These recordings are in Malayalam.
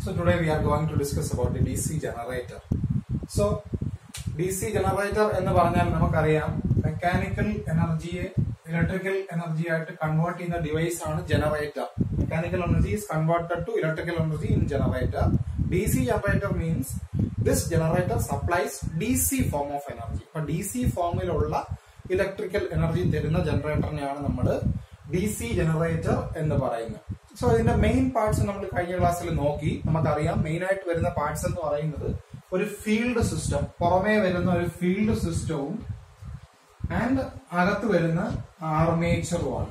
So today we are going to discuss about the DC generator. So DC generator എന്ന് പറഞ്ഞാൽ നമുക്കറിയാം മെക്കാനിക്കൽ എനർജിയെ ഇലക്ട്രിക്കൽ എനർജി ആയിട്ട് കൺവേർട്ട് ചെയ്യുന്ന ഡിവൈസ് ആണ് generator mechanical energy is converted to electrical energy in generator. DC generator means this generator supplies DC form of energy. അപ്പൊ DC ഫോമിലുള്ള ഇലക്ട്രിക്കൽ എനർജി തരുന്ന ജനറേറ്ററിനെയാണ് നമ്മൾ ഡി സി ജനറേറ്റർ എന്ന് പറയുന്നത് സോ ഇതിന്റെ മെയിൻ പാർട്സ് നമ്മൾ കഴിഞ്ഞ ക്ലാസ്സിൽ നോക്കി നമുക്കറിയാം മെയിൻ ആയിട്ട് വരുന്ന പാർട്സ് എന്ന് പറയുന്നത് ഒരു ഫീൽഡ് സിസ്റ്റം പുറമേ വരുന്ന ഒരു ഫീൽഡ് സിസ്റ്റവും ആൻഡ് അകത്ത് വരുന്ന ആർമേച്ചറുമാണ്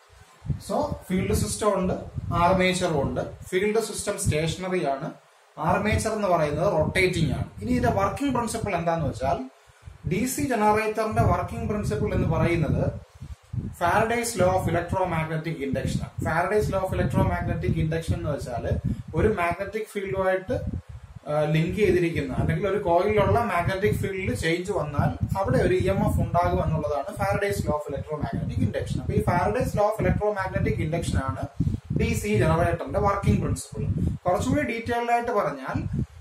സോ ഫീൽഡ് സിസ്റ്റം ഉണ്ട് ആർമേച്ചറും ഉണ്ട് ഫീൽഡ് സിസ്റ്റം സ്റ്റേഷനറി ആണ് ആർമേച്ചർ എന്ന് പറയുന്നത് റൊട്ടേറ്റിംഗ് ആണ് ഇനി ഇതിന്റെ വർക്കിംഗ് പ്രിൻസിപ്പിൾ എന്താന്ന് വെച്ചാൽ ഡി സി ജനറേറ്ററിന്റെ വർക്കിംഗ് പ്രിൻസിപ്പിൾ എന്ന് പറയുന്നത് Faraday's law of electromagnetic induction Faraday's law of electromagnetic induction എന്ന് വെച്ചാൽ ഒരു മാഗ്നറ്റിക് ഫീൽഡുമായിട്ട് ലിങ്ക് ചെയ്തിരിക്കുന്ന അല്ലെങ്കിൽ ഒരു കോയിലുള്ള മാഗ്നറ്റിക് ഫീൽഡിൽ ചേഞ്ച് വന്നാൽ അവിടെ ഒരു ഇ എം എഫ് ഉണ്ടാകും എന്നുള്ളതാണ് Faraday's law of electromagnetic induction അപ്പൊ ഈ Faraday's law of electromagnetic induction ആണ് ഡി സി ജനറേറ്ററിന്റെ വർക്കിംഗ് പ്രിൻസിപ്പിൾ കുറച്ചുകൂടി ഡീറ്റെയിൽഡ് ആയിട്ട് പറഞ്ഞാൽ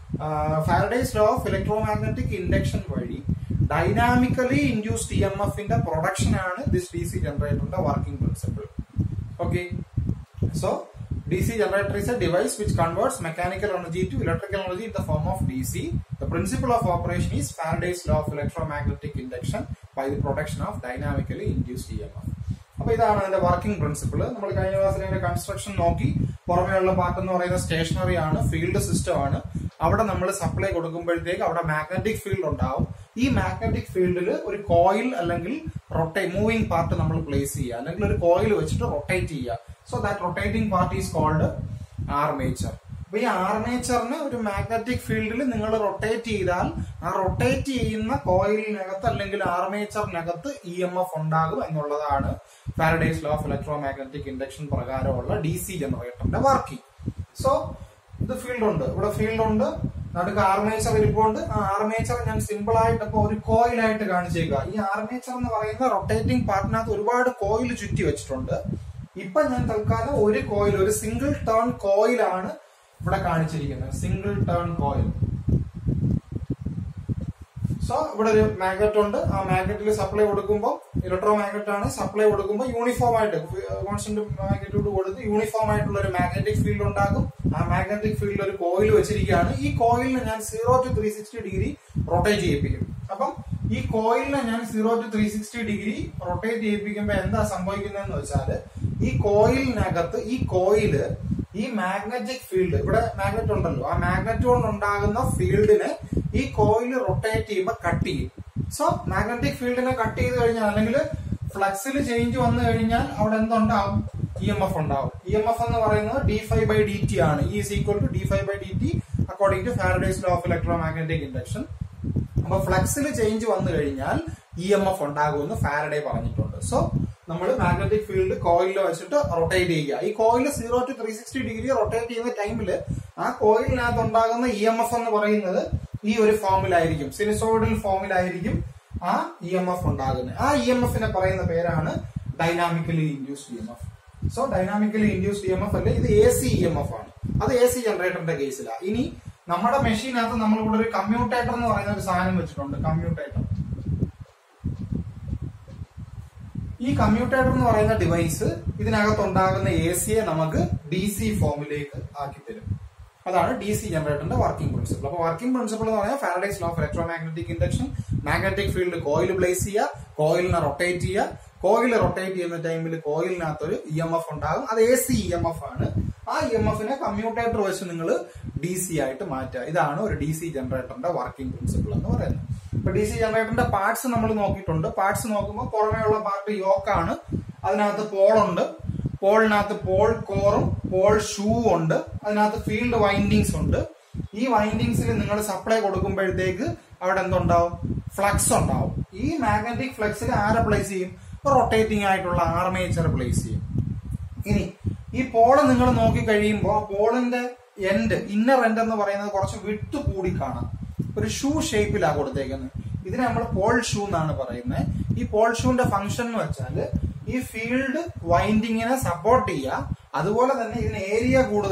Faraday's law of electromagnetic induction വഴി ഡൈനാമിക്കലി ഇൻഡ്യൂസ്ഡ് ഇ എം എഫിന്റെ പ്രൊഡക്ഷൻ ആണ് ദിസ് ഡി സി ജനറേറ്ററിന്റെ working principle okay so DC generator is a device which converts mechanical energy to electrical energy in the form of DC. The principle of operation is Faraday's law of electromagnetic induction by the production of dynamically induced EMF. അപ്പൊ ഇതാണ് അതിന്റെ വർക്കിംഗ് പ്രിൻസിപ്പിൾ നമ്മൾ കഴിഞ്ഞ ക്ലാസ്സിൽ അതിന്റെ കൺസ്ട്രക്ഷൻ നോക്കി പുറമെയുള്ള പാർട്ട് എന്ന് പറയുന്നത് സ്റ്റേഷനറി ആണ് ഫീൽഡ് സിസ്റ്റം ആണ് അവിടെ നമ്മൾ സപ്ലൈ കൊടുക്കുമ്പോഴത്തേക്ക് അവിടെ മാഗ്നറ്റിക് ഫീൽഡ് ഉണ്ടാവും ഈ മാഗ്നറ്റിക് ഫീൽഡിൽ ഒരു കോയിൽ അല്ലെങ്കിൽ റൊട്ടേ മൂവിംഗ് പാർട്ട് നമ്മൾ പ്ലേസ് ചെയ്യുക അല്ലെങ്കിൽ ഒരു കോയിൽ വെച്ചിട്ട് റൊട്ടേറ്റ് ചെയ്യുക so that rotating part is called armature അപ്പൊ ഈ ആർമേച്ചറിന് ഒരു മാഗ്നറ്റിക് ഫീൽഡിൽ നിങ്ങൾ റൊട്ടേറ്റ് ചെയ്താൽ ആ റൊട്ടേറ്റ് ചെയ്യുന്ന കോയിലിനകത്ത് അല്ലെങ്കിൽ ആർമേച്ചറിനകത്ത് ഇ എം എഫ് ഉണ്ടാകും എന്നുള്ളതാണ് Faraday's law of electromagnetic induction പ്രകാരമുള്ള ഡി സി ജനറേറ്ററിന്റെ വർക്കിംഗ് സോ ഇത് ഫീൽഡ് ഉണ്ട് ഇവിടെ ഫീൽഡ് ഉണ്ട് നടുക്ക് ആർമേച്ചർ ഇരിപ്പുണ്ട് ആ ആർമേച്ചർ ഞാൻ സിമ്പിൾ ആയിട്ട് ഇപ്പൊ ഒരു കോയിലായിട്ട് കാണിച്ചേക്കുക ഈ ആർമേച്ചർ എന്ന് പറയുന്ന റൊട്ടേറ്റിംഗ് പാർട്ടിനകത്ത് ഒരുപാട് കോയിൽ ചുറ്റി വെച്ചിട്ടുണ്ട് ഇപ്പൊ ഞാൻ തൽക്കാലം ഒരു കോയിൽ ഒരു സിംഗിൾ ടേൺ കോയിലാണ് ഇവിടെ കാണിച്ചിരിക്കുന്നത് സിംഗിൾ ടേൺ കോയിൽ സോ ഇവിടെ ഒരു മാഗ്നറ്റ് ഉണ്ട് ആ മാഗ്നറ്റിൽ സപ്ലൈ കൊടുക്കുമ്പോൾ ഇലക്ട്രോ മാഗ്നറ്റ് ആണ് സപ്ലൈ കൊടുക്കുമ്പോൾ യൂണിഫോം ആയിട്ട് കോൺസ്റ്റന്റ് മാഗ്നറ്റ്യൂഡ് കൊടുത്ത് യൂണിഫോം ആയിട്ടുള്ള ഒരു മാഗ്നറ്റിക് ഫീൽഡ് ഉണ്ടാകും ആ മാഗ്നറ്റിക് ഫീൽഡിൽ ഒരു കോയിൽ വെച്ചിരിക്കുകയാണ് ഈ കോയിലിനെ ഞാൻ zero to three sixty degree rotate ചെയ്യിപ്പിക്കും അപ്പം ഈ കോയിലിനെ ഞാൻ zero to three sixty degree rotate ചെയ്യിപ്പിക്കുമ്പോൾ എന്താ സംഭവിക്കുന്നതെന്ന് വെച്ചാല് ഈ കോയിലിനകത്ത് ഈ കോയില് ഈ മാഗ്നറ്റിക് ഫീൽഡ് ഇവിടെ മാഗ്നറ്റ് ഉണ്ടല്ലോ ആ മാഗ്നറ്റ് കൊണ്ട് ഉണ്ടാകുന്ന ഫീൽഡിനെ ഈ കോയിൽ റൊട്ടേറ്റ് ചെയ്യുമ്പോൾ കട്ട് ചെയ്യും സോ മാഗ്നറ്റിക് ഫീൽഡിനെ കട്ട് ചെയ്ത് കഴിഞ്ഞാൽ അല്ലെങ്കിൽ ഫ്ലക്സിൽ ചേഞ്ച് വന്നു കഴിഞ്ഞാൽ അവിടെ എന്തുണ്ടാവും ഇ എം എഫ് ഉണ്ടാവും ഇ എം എഫ് എന്ന് പറയുന്നത് D phi by D T ആണ് E is equal to D phi by D T according to Faraday's law of electromagnetic induction അപ്പൊ ഫ്ലക്സിൽ ചേഞ്ച് വന്നു കഴിഞ്ഞാൽ ഇ എം എഫ് ഉണ്ടാകുമെന്ന് ഫാരഡേ പറഞ്ഞിട്ടുണ്ട് സോ നമ്മൾ മാഗ്നറ്റിക് ഫീൽഡ് കോയിലിൽ വെച്ചിട്ട് റൊട്ടേറ്റ് ചെയ്യുക ഈ coil zero to three sixty degree rotate ചെയ്യുന്ന ടൈമിൽ ആ കോയിലിനകത്ത് ഉണ്ടാകുന്ന ഇ എം എഫ് എന്ന് പറയുന്നത് ഈ ഒരു ഫോമിലായിരിക്കും സിനിസോയിഡൽ ഫോമിലായിരിക്കും ആ ഇ എം എഫ് ഉണ്ടാകുന്നത് ആ ഇ എം എഫിനെ പറയുന്ന പേരാണ് dynamically induced E M F so dynamically induced E M F അല്ലെ ഇത് A C E M F ആണ് അത് എ സി ജനറേറ്ററിന്റെ കേസിലാണ് ഇനി നമ്മുടെ മെഷീനകത്ത് നമ്മൾ ഇവിടെ ഒരു കമ്മ്യൂട്ടേറ്റർ എന്ന് പറയുന്ന ഒരു സാധനം വെച്ചിട്ടുണ്ട് കമ്മ്യൂട്ടേറ്റർ ഈ കമ്മ്യൂട്ടേറ്റർ എന്ന് പറയുന്ന ഡിവൈസ് ഇതിനകത്ത് ഉണ്ടാകുന്ന എ സിയെ നമുക്ക് ഡി സി ഫോമിലേക്ക് ആക്കി തരും അതാണ് ഡി സി ജനറേറ്ററിന്റെ വർക്കിംഗ് പ്രിൻസിപ്പിൾ അപ്പൊ വർക്കിംഗ് പ്രിൻസിപ്പിൾ എന്ന് പറഞ്ഞാൽ Faraday's law of electromagnetic induction magnetic field coil place ചെയ്യുക കോയിലിനെ റൊട്ടേറ്റ് ചെയ്യുക കോയിൽ റൊട്ടേറ്റ് ചെയ്യുന്ന ടൈമിൽ കോയിലിനകത്ത് ഒരു ഇ എം എഫ് ഉണ്ടാകും അത് A C E M F ആണ് ആ ഇ എം എഫിനെ കമ്മ്യൂട്ടേറ്റർ വെച്ച് നിങ്ങൾ ഡി സി ആയിട്ട് മാറ്റുക ഇതാണ് ഒരു ഡി സി ജനറേറ്ററിന്റെ വർക്കിംഗ് പ്രിൻസിപ്പിൾ എന്ന് പറയുന്നത് ഇപ്പൊ ഡി സി ജനറേറ്ററിന്റെ പാർട്സ് നമ്മൾ നോക്കിയിട്ടുണ്ട് പാർട്സ് നോക്കുമ്പോൾ പുറമേയുള്ള പാർട്ട് യോക്കാണ് അതിനകത്ത് പോളുണ്ട് പോളിനകത്ത് പോൾ കോറും പോൾ ഷൂ ഉണ്ട് അതിനകത്ത് ഫീൽഡ് വൈൻഡിങ്സ് ഉണ്ട് ഈ വൈൻഡിങ്സിൽ നിങ്ങൾ സപ്ലൈ കൊടുക്കുമ്പോഴത്തേക്ക് അവിടെ എന്തുണ്ടാവും ഫ്ലക്സ് ഉണ്ടാവും ഈ മാഗ്നറ്റിക് ഫ്ലക്സിൽ ആരെ പ്ലേസ് ചെയ്യും റൊട്ടേറ്റിംഗ് ആയിട്ടുള്ള ആർമേച്ചർ പ്ലേസ് ചെയ്യും ഇനി ഈ പോള് നിങ്ങൾ നോക്കി കഴിയുമ്പോൾ പോളിന്റെ എൻഡ് ഇന്നർ എൻഡ് എന്ന് പറയുന്നത് കുറച്ച് വിട്ട് കൂടി കാണാം ഒരു ഷൂ ഷേപ്പിലാണ് കൊടുത്തേക്കുന്നത് ഇതിനെ നമ്മൾ പോൾ ഷൂ എന്നാണ് പറയുന്നത് ഈ പോൾ ഷൂന്റെ ഫംഗ്ഷൻ എന്ന് വെച്ചാൽ ഈ ഫീൽഡ് വൈൻഡിങ്ങിനെ സപ്പോർട്ട് ചെയ്യുക അതുപോലെ തന്നെ ഇതിന് ഏരിയ കൂടുതലാണ്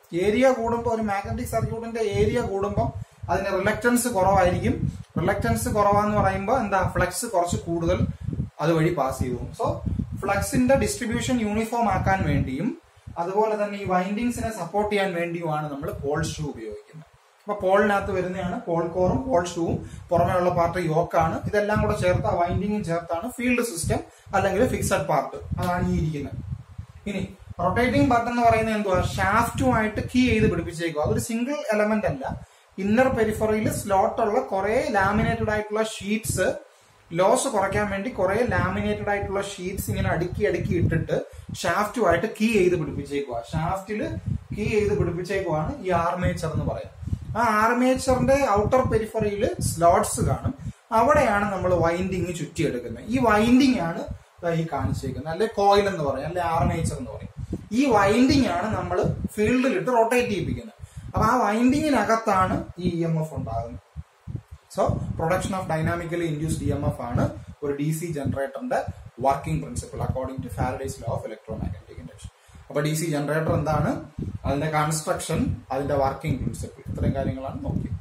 ഏരിയ കൂടുമ്പോൾ ഒരു മാഗ്നറ്റിക് സർക്യൂട്ടിന്റെ ഏരിയ കൂടുമ്പോൾ അതിന്റെ റിലക്റ്റൻസ് കുറവായിരിക്കും റിലക്റ്റൻസ് കുറവാന്ന് പറയുമ്പോൾ എന്താ ഫ്ലക്സ് കുറച്ച് കൂടുതൽ അതുവഴി പാസ് ചെയ്തു സോ ഫ്ലക്സിന്റെ ഡിസ്ട്രിബ്യൂഷൻ യൂണിഫോം ആക്കാൻ വേണ്ടിയും അതുപോലെ തന്നെ ഈ വൈൻഡിങ്സിനെ സപ്പോർട്ട് ചെയ്യാൻ വേണ്ടിയുമാണ് നമ്മൾ പോൾ ഷൂ ഉപയോഗിക്കുന്നത് അപ്പൊ പോളിനകത്ത് വരുന്നതാണ് പോൾ കോറും പോൾ ഷൂവും പുറമേയുള്ള പാർട്ട് യോക്കാണ് ഇതെല്ലാം കൂടെ ചേർത്ത് ആ വൈൻഡിങ്ങും ചേർത്താണ് ഫീൽഡ് സിസ്റ്റം അല്ലെങ്കിൽ ഫിക്സഡ് പാർട്ട് അതാണ് ഈ ഇരിക്കുന്നത് ഇനി റൊട്ടേറ്റിംഗ് പാർട്ട് എന്ന് പറയുന്നത് എന്തുവാ ഷാഫ്റ്റുമായിട്ട് കീ ചെയ്ത് പിടിപ്പിച്ചേക്കുക അതൊരു സിംഗിൾ എലമെന്റ് അല്ല ഇന്നർ പെരിഫറിയിൽ സ്ലോട്ട് ഉള്ള കുറെ ലാമിനേറ്റഡ് ആയിട്ടുള്ള ഷീറ്റ്സ് ലോസ് കുറയ്ക്കാൻ വേണ്ടി കുറെ ലാമിനേറ്റഡ് ആയിട്ടുള്ള ഷീറ്റ്സ് ഇങ്ങനെ അടുക്കി അടുക്കി ഇട്ടിട്ട് ഷാഫ്റ്റുമായിട്ട് കീ ചെയ്ത് പിടിപ്പിച്ചേക്കുക ഷാഫ്റ്റിൽ കീ ചെയ്ത് പിടിപ്പിച്ചേക്കുവാണ് ഈ ആർമേച്ചർ എന്ന് പറയുന്നത് ആ ആർമേച്ചറിന്റെ ഔട്ടർ പെരിഫറിയിൽ സ്ലോട്ട്സ് കാണും അവിടെയാണ് നമ്മൾ വൈൻഡിങ് ചുറ്റിയെടുക്കുന്നത് ഈ വൈൻഡിങ് ആണ് ദാ ഈ കാണിച്ചേക്കുന്നത് അല്ലെ കോയിൽ എന്ന് പറയും അല്ലെ ആർമേച്ചർ എന്ന് പറയും ഈ വൈൻഡിങ് ആണ് നമ്മൾ ഫീൽഡിലിട്ട് റൊട്ടേറ്റ് ചെയ്യിപ്പിക്കുന്നത് അപ്പൊ ആ വൈൻഡിങ്ങിനകത്താണ് ഈ ഇ എം എഫ് ഉണ്ടാകുന്നത് so production of dynamically induced E M F ആണ് ഒരു ഡി സി ജനറേറ്ററിന്റെ working principle according to Faraday's law of electromagnetic induction അപ്പൊ ഡി സി ജനറേറ്റർ എന്താണ് അതിന്റെ കൺസ്ട്രക്ഷൻ അതിന്റെ വർക്കിംഗ് പ്രിൻസിപ്പിൾ ഇത്രയും കാര്യങ്ങളാണ് നോക്കിയത്